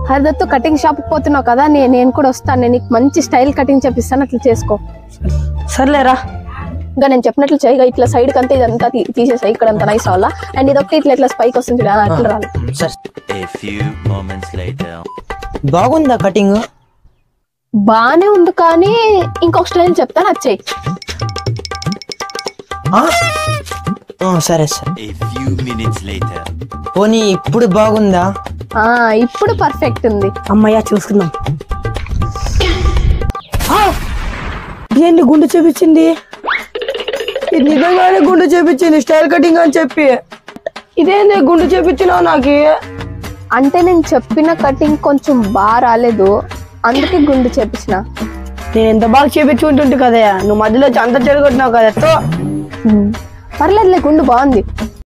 హరిదత్తు cutting shop పోతున్నావు కదా నేను నేను కూడా వస్తాను నేను నీకు మంచి స్టైల్ కటింగ్ చేపిస్తాను అట్లా చేసుకో సర్లేరా ఇంకా నేను చెప్పినట్లు చేయగా ఇట్లా సైడ్ కంటే ఇదంతా తీ- తీసేసాయి ఇక్కడ అంత నైస్ అవ్వాలా అండ్ ఇదొకటి ఇట్లా ఇట్లా స్పైక్ వస్తుంది చూడు, అలా అట్లా రాదు సరే A few moments later. బాగుందా కటింగ్ బానే ఉంది కానీ ఇంకొక స్టైల్ చెప్తాను అది చెయ్యి సరే సరే A few minutes later. పోనీ ఇప్పుడు బాగుందా ఆ ఇప్పుడు పర్ఫెక్ట్ ఉంది అమ్మయ్య చూసుకుందాం ఆ! ఏంటి గుండు చూపించింది ఇది నిజంగానే గుండు చేపించింది స్టైల్ కటింగ్ అని చెప్పి ఇదేంది గుండు చేపించినావు నాకు అంటే నేను చెప్పిన కటింగ్ కొంచెం బాగా రాలేదు అందుకే గుండు చేపించిన నేను ఎంత బాగా చేపించుకుంటుంటే కదా నువ్వు మధ్యలో వచ్చి అంత చెడగొట్టినావు కదా తో. పర్లేదులే గుండు బాగుంది